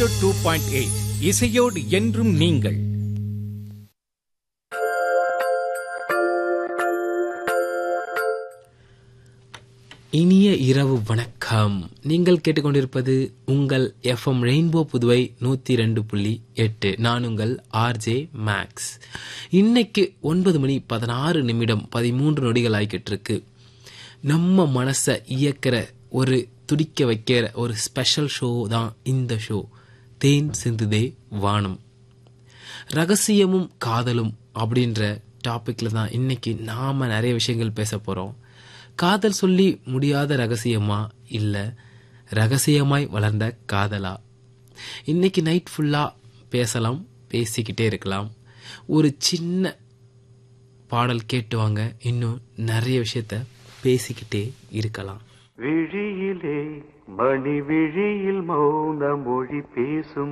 zero two point eight இசையோடு என்றும் நீங்கள் இனிய இரவு வணக்கம் நீங்கள் கேட்டுக்கொண்டிருப்பது உங்கள் எஃப்எம் ரெயின்போ புதுவை நூத்தி ரெண்டு புள்ளி எட்டு நான் உங்கள் ஆர்ஜே மேக்ஸ் இன்னைக்கு ஒன்பது மணி பதினாறு நிமிடம் பதிமூன்று நொடிகள் ஆகிக்கிட்டு இருக்கு நம்ம மனசை இயக்கிற ஒரு துடிக்க வைக்கிற ஒரு ஸ்பெஷல் ஷோ தான் இந்த ஷோ தேன் சிந்துதே வானம் ரகசியமும் காதலும் அப்படின்ற டாபிக்ல தான் இன்னைக்கு நாம நிறைய விஷயங்கள் பேச போறோம் காதல் சொல்லி முடியாத ரகசியமா இல்ல ரகசியமாய் வளர்ந்த காதலா இன்னைக்கு நைட் ஃபுல்லா பேசலாம் பேசிக்கிட்டே இருக்கலாம் ஒரு சின்ன பாடல் கேட்டு வாங்க இன்னும் நிறைய விஷயத்த பேசிக்கிட்டே இருக்கலாம் விழியிலே மணி விழியில் மௌன மொழி பேசும்